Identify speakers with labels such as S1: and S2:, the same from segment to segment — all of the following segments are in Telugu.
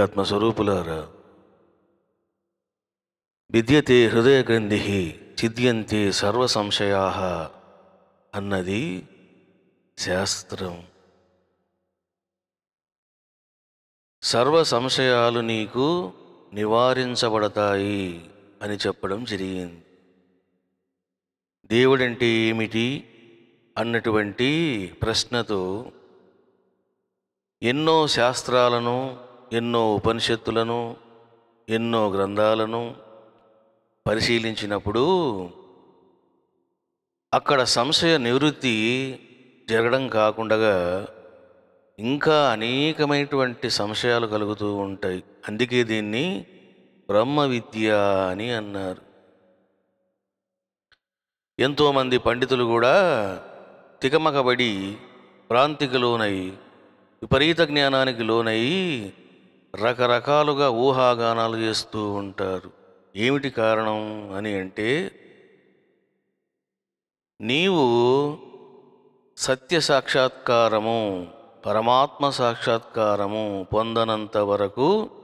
S1: దివ్యాత్మ స్వరూపులారా విద్యతే హృదయ గ్రంథి ఛిద్యంతే సర్వ సంశయా అన్నది శాస్త్రం సర్వ సంశయాలు నీకు నివారించబడతాయి అని చెప్పడం జరిగింది దేవుడంటే ఏమిటి అన్నటువంటి ప్రశ్నతో ఎన్నో శాస్త్రాలను ఎన్నో ఉపనిషత్తులను ఎన్నో గ్రంథాలను పరిశీలించినప్పుడు అక్కడ సంశయ నివృత్తి జరగడం కాకుండా ఇంకా అనేకమైనటువంటి సంశయాలు కలుగుతూ ఉంటాయి అందుకే దీన్ని బ్రహ్మ విద్య అని అన్నారు ఎంతోమంది పండితులు కూడా తికమకబడి భ్రాంతికి లోనై విపరీత జ్ఞానానికి లోనై రకరకాలుగా ఊహాగానాలు చేస్తూ ఉంటారు ఏమిటి కారణం అని అంటే నీవు సత్య సాక్షాత్కారము పరమాత్మ సాక్షాత్కారము పొందనంత వరకు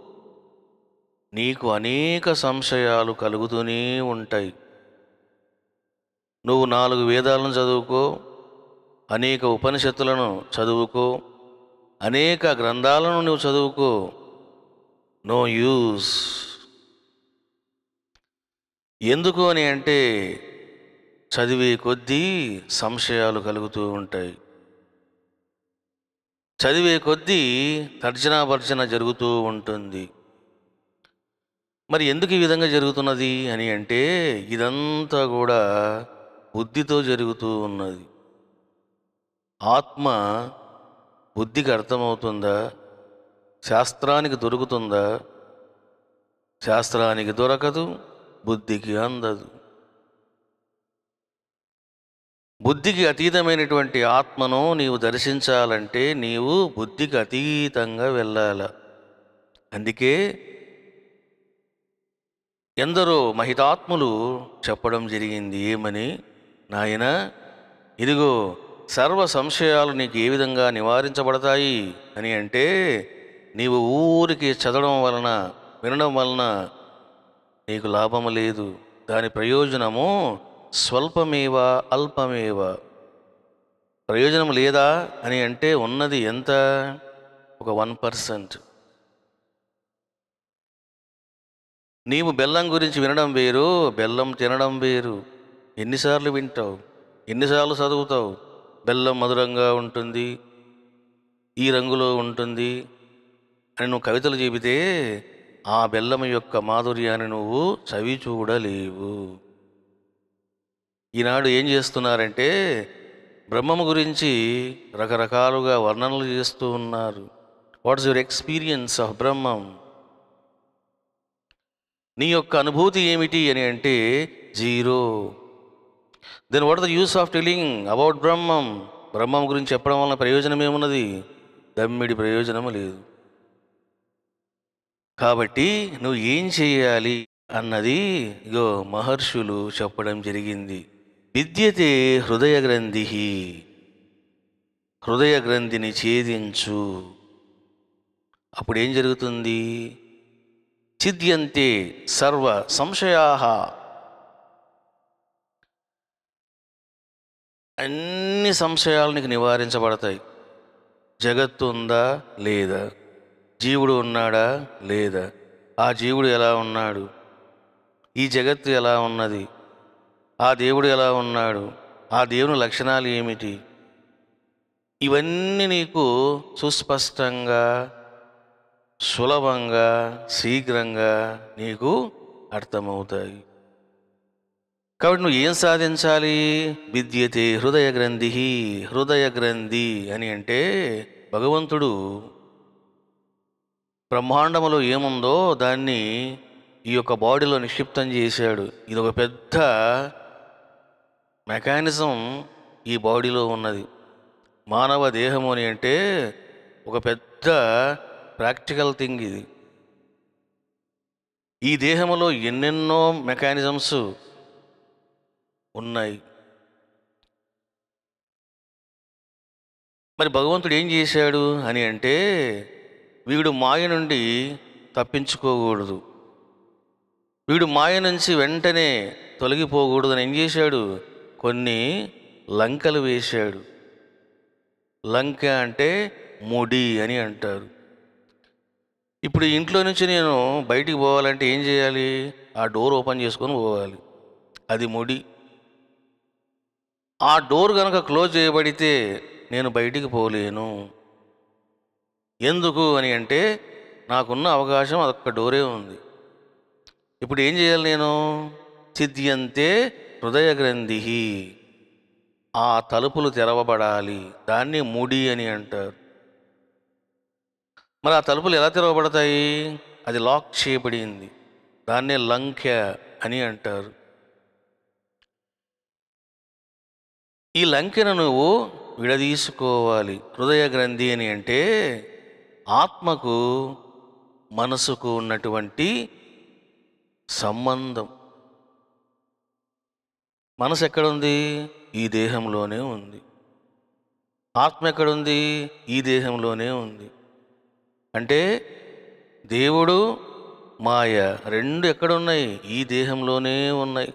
S1: నీకు అనేక సంశయాలు కలుగుతూనే ఉంటాయి నువ్వు నాలుగు వేదాలను చదువుకో అనేక ఉపనిషత్తులను చదువుకో అనేక గ్రంథాలను నువ్వు చదువుకో నో యూస్ ఎందుకు అని అంటే చదివే కొద్దీ సంశయాలు కలుగుతూ ఉంటాయి చదివే కొద్దీ తర్జనాభర్జన జరుగుతూ ఉంటుంది మరి ఎందుకు ఈ విధంగా జరుగుతున్నది అని అంటే ఇదంతా కూడా బుద్ధితో జరుగుతూ ఉన్నది ఆత్మ బుద్ధికి అర్థమవుతుందా శాస్త్రానికి దొరుకుతుందా శాస్త్రానికి దొరకదు బుద్ధికి అందదు బుద్ధికి అతీతమైనటువంటి ఆత్మను నీవు దర్శించాలంటే నీవు బుద్ధికి అతీతంగా వెళ్ళాల అందుకే ఎందరో మహితాత్ములు చెప్పడం జరిగింది ఏమని నాయన ఇదిగో సర్వ సంశయాలు నీకు ఏ విధంగా నివారించబడతాయి అని అంటే నీవు ఊరికి చదవడం వలన వినడం వలన నీకు లాభము లేదు దాని ప్రయోజనము స్వల్పమేవ అల్పమేవ ప్రయోజనం లేదా అని అంటే ఉన్నది ఎంత ఒక వన్ పర్సెంట్ నీవు బెల్లం గురించి వినడం వేరు బెల్లం తినడం వేరు ఎన్నిసార్లు వింటావు ఎన్నిసార్లు చదువుతావు బెల్లం మధురంగా ఉంటుంది ఈ రంగులో ఉంటుంది అని నువ్వు కవితలు చెబితే ఆ బెల్లం యొక్క మాధుర్యాన్ని నువ్వు చవి చూడలేవు ఈనాడు ఏం చేస్తున్నారంటే బ్రహ్మము గురించి రకరకాలుగా వర్ణనలు చేస్తూ ఉన్నారు what's your experience of Brahmam నీ యొక్క అనుభూతి ఏమిటి అని అంటే zero then what the use of telling about Brahmam Brahmam గురించి చెప్పడం వలన ప్రయోజనం ఏమున్నది దమ్మిడి ప్రయోజనము లేదు కాబట్టి నువ్వు ఏం చేయాలి అన్నది ఇగో మహర్షులు చెప్పడం జరిగింది విద్యతే హృదయ గ్రంథి హృదయ గ్రంథిని ఛేదించు అప్పుడు ఏం జరుగుతుంది ఛిద్యంతే సర్వ సంశయా అన్ని సంశయాలు నీకు నివారించబడతాయి జగత్తు ఉందా లేదా జీవుడు ఉన్నాడా లేదా ఆ జీవుడు ఎలా ఉన్నాడు ఈ జగత్తు ఎలా ఉన్నది ఆ దేవుడు ఎలా ఉన్నాడు ఆ దేవుని లక్షణాలు ఏమిటి ఇవన్నీ నీకు సుస్పష్టంగా సులభంగా శీఘ్రంగా నీకు అర్థమవుతాయి కాబట్టి నువ్వు ఏం సాధించాలి విద్యతే హృదయ గ్రంథి హృదయ గ్రంథి అని అంటే భగవంతుడు బ్రహ్మాండములో ఏముందో దాన్ని ఈ యొక్క బాడీలో నిక్షిప్తం చేశాడు ఇది ఒక పెద్ద మెకానిజం ఈ బాడీలో ఉన్నది మానవ దేహము అని అంటే ఒక పెద్ద ప్రాక్టికల్ థింగ్ ఇది ఈ దేహములో ఎన్నెన్నో మెకానిజమ్స్ ఉన్నాయి మరి భగవంతుడు ఏం చేశాడు అని అంటే వీడు మాయ నుండి తప్పించుకోకూడదు వీడు మాయ నుంచి వెంటనే తొలగిపోకూడదని ఏం చేశాడు కొన్ని లంకలు వేశాడు లంక అంటే ముడి అని అంటారు ఇప్పుడు ఈ ఇంట్లో నుంచి నేను బయటికి పోవాలంటే ఏం చేయాలి ఆ డోర్ ఓపెన్ చేసుకొని పోవాలి అది ముడి ఆ డోర్ కనుక క్లోజ్ చేయబడితే నేను బయటికి పోలేను ఎందుకు అని అంటే నాకున్న అవకాశం అదొక్క డోరే ఉంది ఇప్పుడు ఏం చేయాలి నేను సిద్ధ్యంతే హృదయ గ్రంథి ఆ తలుపులు తెరవబడాలి దాన్ని ముడి అని అంటారు మరి ఆ తలుపులు ఎలా తెరవబడతాయి అది లాక్ చేయబడింది దాన్నే లంఖ్య అని అంటారు ఈ లంకెను నువ్వు విడదీసుకోవాలి హృదయ గ్రంథి అని అంటే ఆత్మకు మనసుకు ఉన్నటువంటి సంబంధం మనసు ఎక్కడుంది ఈ దేహంలోనే ఉంది ఆత్మ ఎక్కడుంది ఈ దేహంలోనే ఉంది అంటే దేవుడు మాయ రెండు ఎక్కడున్నాయి ఈ దేహంలోనే ఉన్నాయి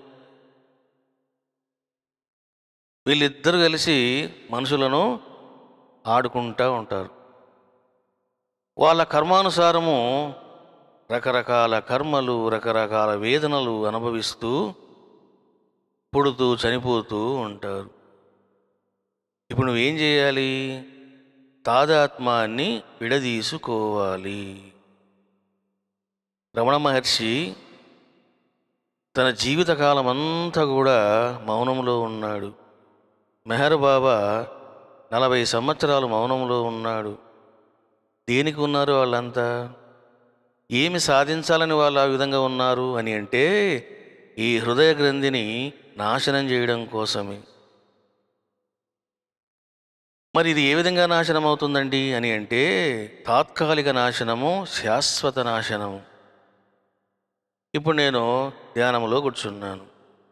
S1: వీళ్ళిద్దరు కలిసి మనుషులను ఆడుకుంటూ ఉంటారు వాళ్ళ కర్మానుసారము రకరకాల కర్మలు రకరకాల వేదనలు అనుభవిస్తూ పుడుతూ చనిపోతూ ఉంటారు ఇప్పుడు నువ్వేం చేయాలి తాదాత్మాన్ని విడదీసుకోవాలి రమణ మహర్షి తన జీవితకాలం అంతా కూడా మౌనంలో ఉన్నాడు మెహర్ బాబా నలభై సంవత్సరాలు మౌనంలో ఉన్నాడు దేనికి ఉన్నారు వాళ్ళంతా ఏమి సాధించాలని వాళ్ళు ఆ విధంగా ఉన్నారు అని అంటే ఈ హృదయ గ్రంథిని నాశనం చేయడం కోసమే మరి ఇది ఏ విధంగా నాశనం అవుతుందండి అని అంటే తాత్కాలిక నాశనము శాశ్వత నాశనము ఇప్పుడు నేను ధ్యానంలో కూర్చున్నాను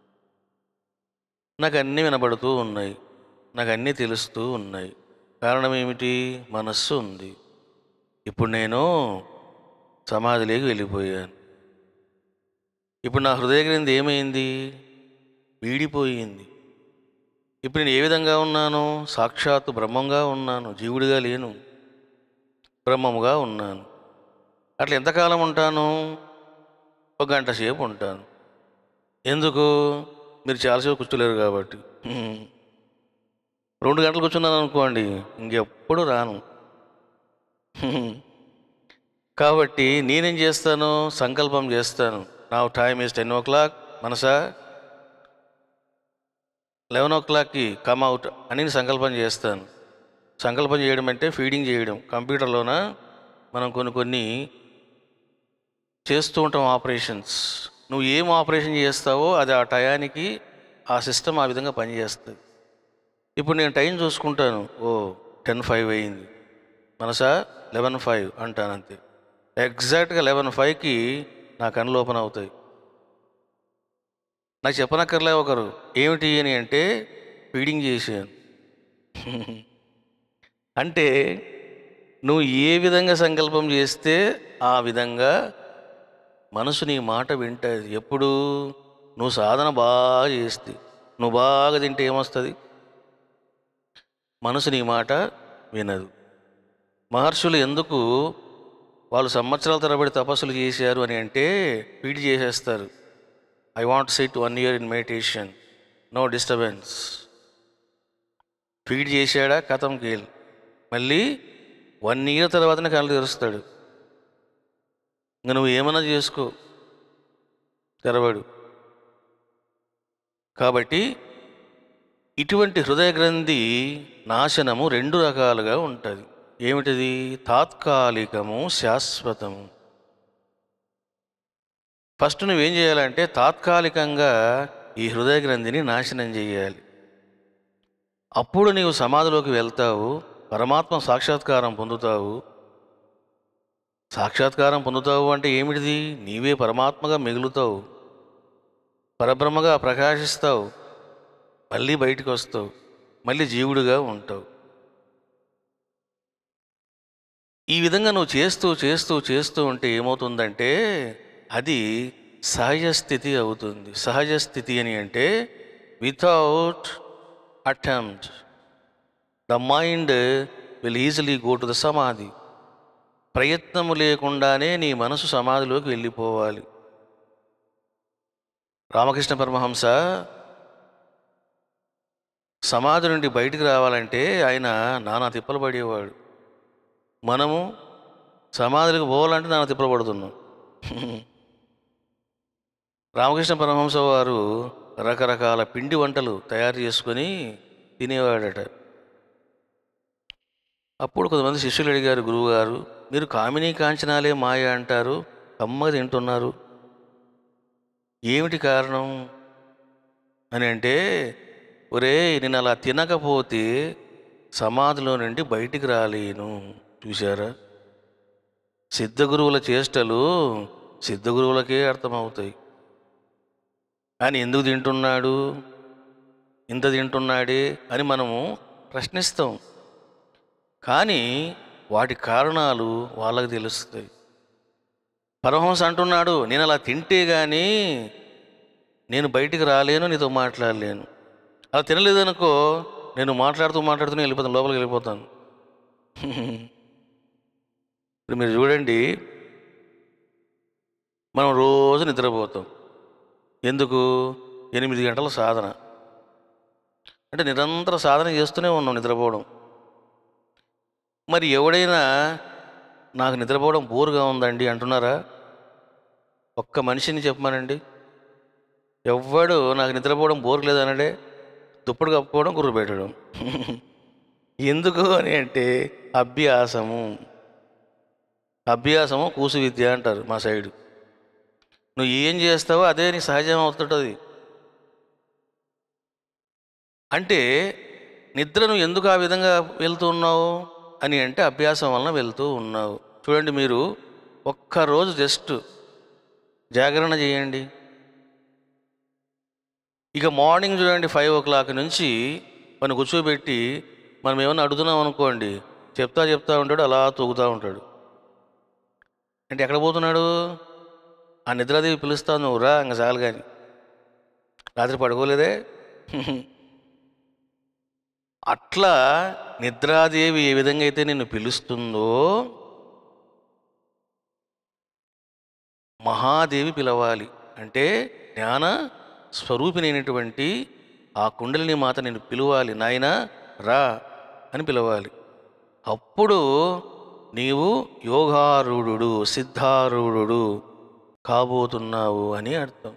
S1: నాకు అన్నీ వినబడుతూ ఉన్నాయి నాకు అన్నీ తెలుస్తూ ఉన్నాయి కారణం ఏమిటి మనస్సు ఉంది ఇప్పుడు నేను సమాధిలోకి వెళ్ళిపోయాను ఇప్పుడు నా హృదయ గ్రంథి ఏమైంది వీడిపోయింది ఇప్పుడు నేను ఏ విధంగా ఉన్నాను సాక్షాత్తు బ్రహ్మంగా ఉన్నాను జీవుడిగా లేను బ్రహ్మముగా ఉన్నాను అట్లా ఎంతకాలం ఉంటాను ఒక గంట సేపు ఉంటాను ఎందుకు మీరు చాలాసేపు కూర్చోలేరు కాబట్టి హ్మ్. రెండు గంటలు కూర్చున్నాను అనుకోండి ఇంకెప్పుడు రాను హ్మ్. కాబట్టి నేనేం చేస్తాను సంకల్పం చేస్తాను నా time is ten o'clock మనసా లెవెన్ ఓ క్లాక్కి కమ్ అవుట్ అని నేను సంకల్పం చేస్తాను సంకల్పం చేయడం అంటే ఫీడింగ్ చేయడం కంప్యూటర్లోన మనం కొన్ని కొన్ని చేస్తూ ఉంటాం ఆపరేషన్స్ నువ్వు ఏం ఆపరేషన్ చేస్తావో అది ఆ టయానికి ఆ సిస్టమ్ ఆ విధంగా పనిచేస్తుంది ఇప్పుడు నేను టైం చూసుకుంటాను ఓ టెన్ ఫైవ్ అయింది మనసా లెవెన్ ఫైవ్ అంటాను అంతే ఎగ్జాక్ట్గా లెవెన్ ఫైవ్కి నా కళ్ళు ఓపెన్ అవుతాయి నాకు చెప్పనక్కర్లే ఒకరు ఏమిటి అని అంటే ఫీడింగ్ చేశాను అంటే నువ్వు ఏ విధంగా సంకల్పం చేస్తే ఆ విధంగా మనసు నీ మాట వింటుంది ఎప్పుడు నువ్వు సాధన బాగా చేస్తే నువ్వు బాగా తింటే ఏమొస్తుంది మనసు నీ మాట వినదు మహర్షులు ఎందుకు వాళ్ళు సంవత్సరాల తరబడి తపస్సులు చేశారు అని అంటే ఫీడ్ చేసేస్తారు I want sit one year in meditation no disturbance feed చేశాడా కథం కేల్ మళ్ళీ వన్ ఇయర్ తర్వాతనే కళ్ళు తెరుస్తాడు ఇంకా నువ్వు ఏమన్నా చేసుకో తెరవడు కాబట్టి ఇటువంటి హృదయ గ్రంథి నాశనము రెండు రకాలుగా ఉంటుంది ఏమిటిది తాత్కాలికము శాశ్వతము ఫస్ట్ నువ్వేం చేయాలంటే తాత్కాలికంగా ఈ హృదయ గ్రంథిని నాశనం చేయాలి అప్పుడు నీవు సమాధిలోకి వెళ్తావు పరమాత్మ సాక్షాత్కారం పొందుతావు సాక్షాత్కారం పొందుతావు అంటే ఏమిటిది నీవే పరమాత్మగా మిగులుతావు పరబ్రహ్మగా ప్రకాశిస్తావు మళ్ళీ బయటికి వస్తావు మళ్ళీ జీవుడిగా ఉంటావు ఈ విధంగా నువ్వు చేస్తూ చేస్తూ చేస్తూ ఉంటే ఏమవుతుందంటే అది సహజ స్థితి అవుతుంది సహజ స్థితి అని అంటే without attempt the mind will easily go to the samadhi ప్రయత్నము లేకుండానే నీ మనసు సమాధిలోకి వెళ్ళిపోవాలి రామకృష్ణ పరమహంస సమాధి నుండి బయటికి రావాలంటే ఆయన నానా తిప్పలు పడేవాడు మనము సమాధులకు పోవాలంటే నానా తిప్పలు పడుతున్నాం రామకృష్ణ పరమహంస వారు రకరకాల పిండి వంటలు తయారు చేసుకొని తినేవాడట అప్పుడు కొంతమంది శిష్యులు అడిగారు గురువుగారు మీరు కామినీ కాంచనాలే మాయ అంటారు కమ్మగా తింటున్నారు ఏమిటి కారణం అని అంటే ఒరే నేను అలా తినకపోతే సమాధిలో నుండి బయటికి రాలేను చూశారా సిద్ధగురువుల చేష్టలు సిద్ధగురువులకే అర్థమవుతాయి ఆయన ఎందుకు తింటున్నాడు ఇంత తింటున్నాడే అని మనము ప్రశ్నిస్తాం కానీ వాటి కారణాలు వాళ్ళకి తెలుస్తాయి పరమహంస అంటున్నాడు నేను అలా తింటే కానీ నేను బయటికి రాలేను నీతో మాట్లాడలేను అలా తినలేదనుకో నేను మాట్లాడుతూ మాట్లాడుతూనే వెళ్ళిపోతాను లోపలికి వెళ్ళిపోతాను ఇప్పుడు మీరు చూడండి మనం రోజు నిద్రపోతాం ఎందుకు ఎనిమిది గంటల సాధన అంటే నిరంతర సాధన చేస్తూనే ఉన్నాం నిద్రపోవడం మరి ఎవడైనా నాకు నిద్రపోవడం బోరుగా ఉందండి అంటున్నారా ఒక్క మనిషిని చెప్పమానండి ఎవ్వడు నాకు నిద్రపోవడం బోరు లేదనడే దుప్పటి కప్పుకోవడం గుర్రు పెట్టడం ఎందుకు అని అంటే అభ్యాసము అభ్యాసము కూసు విద్య అంటారు మా సైడు నువ్వు ఏం చేస్తావో అదే నీ సహజం అవుతుంటుంది అంటే నిద్ర నువ్వు ఎందుకు ఆ విధంగా వెళ్తూ ఉన్నావు అని అంటే అభ్యాసం వలన వెళ్తూ ఉన్నావు చూడండి మీరు ఒక్కరోజు జస్ట్ జాగరణ చేయండి ఇక మార్నింగ్ చూడండి ఫైవ్ ఓ క్లాక్ నుంచి మనం కూర్చోబెట్టి మనం ఏమైనా అడుగుతున్నాం అనుకోండి చెప్తా చెప్తా ఉంటాడు అలా తూగుతూ ఉంటాడు అంటే ఎక్కడ పోతున్నాడు ఆ నిద్రాదేవి పిలుస్తావు నువ్వు రా ఇంక చాలు కానీ రాత్రి పడుకోలేదే అట్లా నిద్రాదేవి ఏ విధంగా అయితే నిన్ను పిలుస్తుందో మహాదేవి పిలవాలి అంటే జ్ఞాన స్వరూపినైనటువంటి ఆ కుండలిని మాత నేను పిలవాలి నాయన రా అని పిలవాలి అప్పుడు నీవు యోగారూఢుడు సిద్ధారూఢుడు కాబోతున్నావు అని అర్థం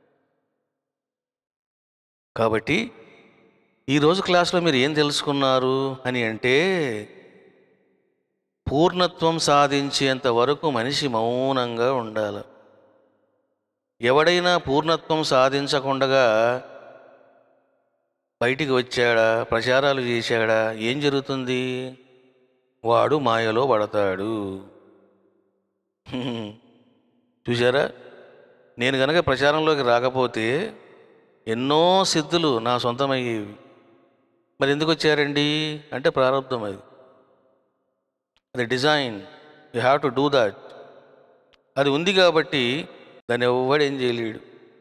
S1: కాబట్టి ఈరోజు క్లాస్లో మీరు ఏం తెలుసుకున్నారు అని అంటే పూర్ణత్వం సాధించేంత వరకు మనిషి మౌనంగా ఉండాలి ఎవడైనా పూర్ణత్వం సాధించకుండా బయటికి వచ్చాడా ప్రచారాలు చేశాడా ఏం జరుగుతుంది వాడు మాయలో పడతాడు హ్మ్. చూశారా నేను గనక ప్రచారంలోకి రాకపోతే ఎన్నో సిద్ధులు నా సొంతమయ్యేవి మరి ఎందుకు వచ్చారండి అంటే ప్రారంభం అది అది design you have to do that అది ఉంది కాబట్టి దాన్ని ఎవ్వడు ఏం చేయలేడు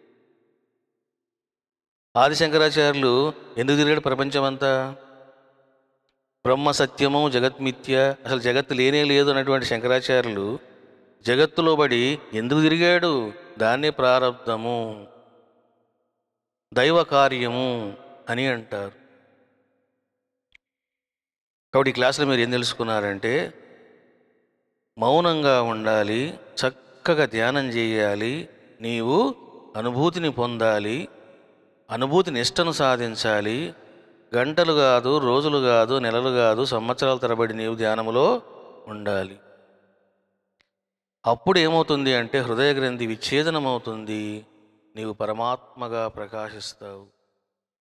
S1: ఆదిశంకరాచార్యులు ఎందుకు తిరిగాడు ప్రపంచమంతా బ్రహ్మ సత్యము జగత్మిథ్య అసలు జగత్తు లేనే లేదు అన్నటువంటి శంకరాచార్యులు జగత్తులో పడి ఎందుకు తిరిగాడు దాన్నే ప్రారంధము దైవ కార్యము అని అంటారు కాబట్టి ఈ క్లాసులో మీరు ఏం తెలుసుకున్నారంటే మౌనంగా ఉండాలి చక్కగా ధ్యానం చేయాలి నీవు అనుభూతిని పొందాలి అనుభూతి నిష్టను సాధించాలి గంటలు కాదు రోజులు కాదు నెలలు కాదు సంవత్సరాల తరబడి నీవు ధ్యానములో ఉండాలి అప్పుడు ఏమవుతుంది అంటే హృదయ గ్రంథి విచ్ఛేదనమవుతుంది నీవు పరమాత్మగా ప్రకాశిస్తావు